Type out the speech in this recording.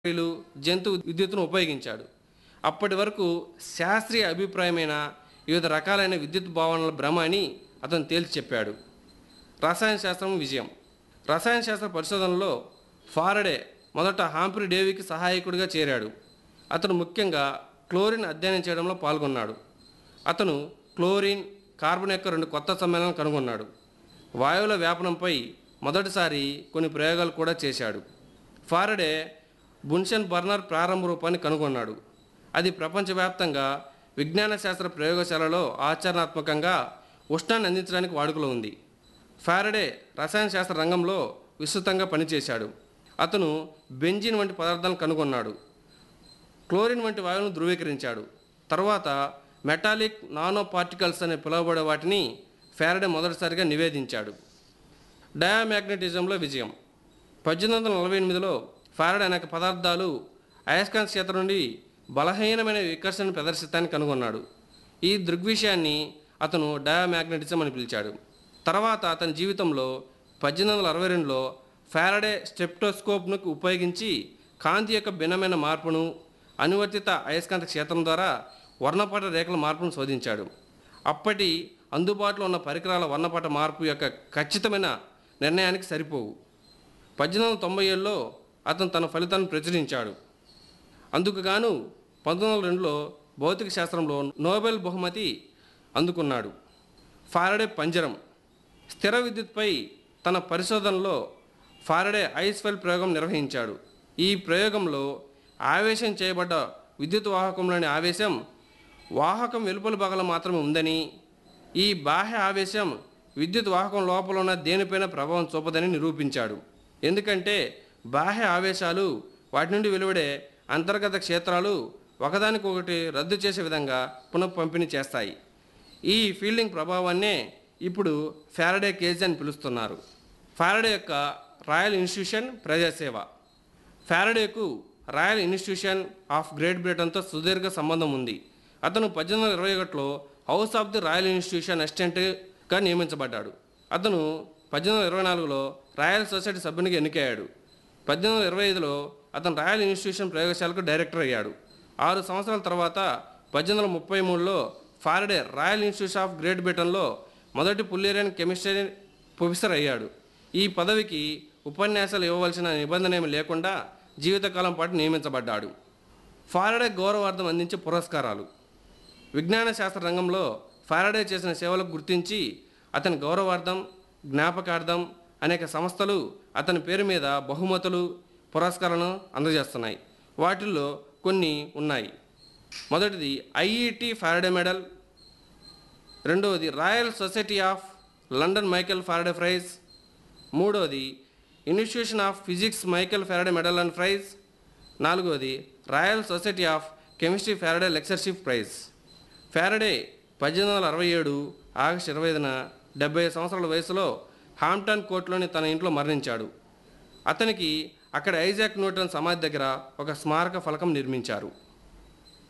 బ్యాటరీలు జంతు విద్యుత్తును ఉపయోగించాడు అప్పటి వరకు శాస్త్రీయ అభిప్రాయమైన వివిధ రకాలైన విద్యుత్ భావనల భ్రమ అని అతను తేల్చి చెప్పాడు రసాయన శాస్త్రం విజయం రసాయన శాస్త్ర పరిశోధనలో ఫారడే మొదట హాంప్రీ డేవికి సహాయకుడిగా చేరాడు అతను ముఖ్యంగా క్లోరిన్ అధ్యయనం చేయడంలో పాల్గొన్నాడు అతను క్లోరిన్ కార్బన్ యొక్క రెండు కొత్త సమ్మేళనాలను కనుగొన్నాడు వాయువుల వ్యాపనంపై మొదటిసారి కొన్ని ప్రయోగాలు కూడా చేశాడు ఫారడే బున్షన్ బర్నర్ ప్రారంభ రూపాన్ని కనుగొన్నాడు అది ప్రపంచవ్యాప్తంగా విజ్ఞాన శాస్త్ర ప్రయోగశాలలో ఆచరణాత్మకంగా ఉష్ణాన్ని అందించడానికి వాడుకలో ఉంది ఫారడే రసాయన శాస్త్ర రంగంలో విస్తృతంగా పనిచేశాడు అతను బెంజిన్ వంటి పదార్థాలను కనుగొన్నాడు క్లోరిన్ వంటి వాయువును ధృవీకరించాడు తర్వాత మెటాలిక్ నానో పార్టికల్స్ అని పిలువబడే వాటిని ఫారడే మొదటిసారిగా నివేదించాడు డయామాగ్నెటిజంలో విజయం పద్దెనిమిది వందల నలభై ఎనిమిదిలో ఫారడే అనేక పదార్థాలు అయస్కాంత క్షేత్రం నుండి బలహీనమైన వికర్షణను ప్రదర్శిస్తానికి కనుగొన్నాడు ఈ దృగ్విషయాన్ని అతను డయామాగ్నెటిజం అని పిలిచాడు తర్వాత అతని జీవితంలో పద్దెనిమిది వందల అరవై రెండులో ఫారడే స్టెప్టోస్కోప్ను ఉపయోగించి కాంతి యొక్క భిన్నమైన మార్పును అనువర్తిత అయస్కాంత క్షేత్రం ద్వారా వర్ణపట రేఖల మార్పును శోధించాడు అప్పటి అందుబాటులో ఉన్న పరికరాల వర్ణపట మార్పు యొక్క ఖచ్చితమైన నిర్ణయానికి సరిపోవు పద్దెనిమిది వందల తొంభై ఏడులో అతను తన ఫలితాన్ని ప్రచురించాడు అందుకు గాను పంతొమ్మిది వందల రెండులో భౌతిక శాస్త్రంలో నోబెల్ బహుమతి అందుకున్నాడు ఫారడే పంజరం స్థిర విద్యుత్పై తన పరిశోధనలో ఫారడే ఐస్వెల్ ప్రయోగం నిర్వహించాడు ఈ ప్రయోగంలో ఆవేశం చేయబడ్డ విద్యుత్ వాహకంలోని ఆవేశం వాహకం వెలుపల భాగంలో మాత్రమే ఉందని ఈ బాహ్య ఆవేశం విద్యుత్ వాహకం లోపల ఉన్న దేనిపైన ప్రభావం చూపదని నిరూపించాడు ఎందుకంటే బాహ్య ఆవేశాలు వాటి నుండి వెలువడే అంతర్గత క్షేత్రాలు ఒకదానికొకటి రద్దు చేసే విధంగా పునఃపంపిణీ చేస్తాయి ఈ ఫీల్డింగ్ ప్రభావాన్నే ఇప్పుడు ఫారడే కేజ్ అని పిలుస్తున్నారు ఫారడే యొక్క రాయల్ ఇన్స్టిట్యూషన్ ప్రజాసేవ ఫారడేకు రాయల్ ఇన్స్టిట్యూషన్ ఆఫ్ గ్రేట్ బ్రిటన్తో సుదీర్ఘ సంబంధం ఉంది అతను పద్దెనిమిది వందల ఇరవై ఒకటిలో House of the Royal Institution అసిస్టెంట్గా నియమించబడ్డాడు అతను పద్దెనిమిది వందల ఇరవై నాలుగులో రాయల్ సొసైటీ సభ్యునిగా ఎన్నికయ్యాడు పద్దెనిమిది వందల ఇరవై ఐదులో అతను రాయల్ ఇన్స్టిట్యూషన్ ప్రయోగశాలకు డైరెక్టర్ అయ్యాడు ఆరు సంవత్సరాల తర్వాత పద్దెనిమిది వందల ముప్పై మూడులో Faraday Royal Institution of Great బ్రిటన్లో మొదటి పుల్లేరియన్ కెమిస్ట్రీ ప్రొఫెసర్ అయ్యాడు ఈ పదవికి ఉపన్యాసాలు ఇవ్వవలసిన నిబంధన ఏమీ లేకుండా జీవితకాలం పాటు నియమించబడ్డాడు ఫారడే గౌరవార్థం అందించే పురస్కారాలు విజ్ఞాన శాస్త్ర రంగంలో ఫారడే చేసిన సేవలకు గుర్తించి అతని గౌరవార్థం జ్ఞాపకార్థం అనేక సంస్థలు అతని పేరు మీద బహుమతులు పురస్కారాలను అందజేస్తున్నాయి వాటిల్లో కొన్ని ఉన్నాయి మొదటిది ఐఈటి ఫారడే మెడల్ రెండవది Royal Society of London Michael Faraday prize మూడవది Institution of Physics Michael Faraday medal and prize నాలుగవది Royal Society of Chemistry Faraday lectureship prize Faraday పద్దెనిమిది వందల అరవై ఏడు ఆగస్టు ఇరవై ఐదున డెబ్బై సంవత్సరాల వయసులో హాంప్టన్ కోర్టులోని తన ఇంట్లో మరణించాడు అతనికి అక్కడ ఐజాక్ న్యూటన్ సమాధి దగ్గర ఒక స్మారక ఫలకం నిర్మించారు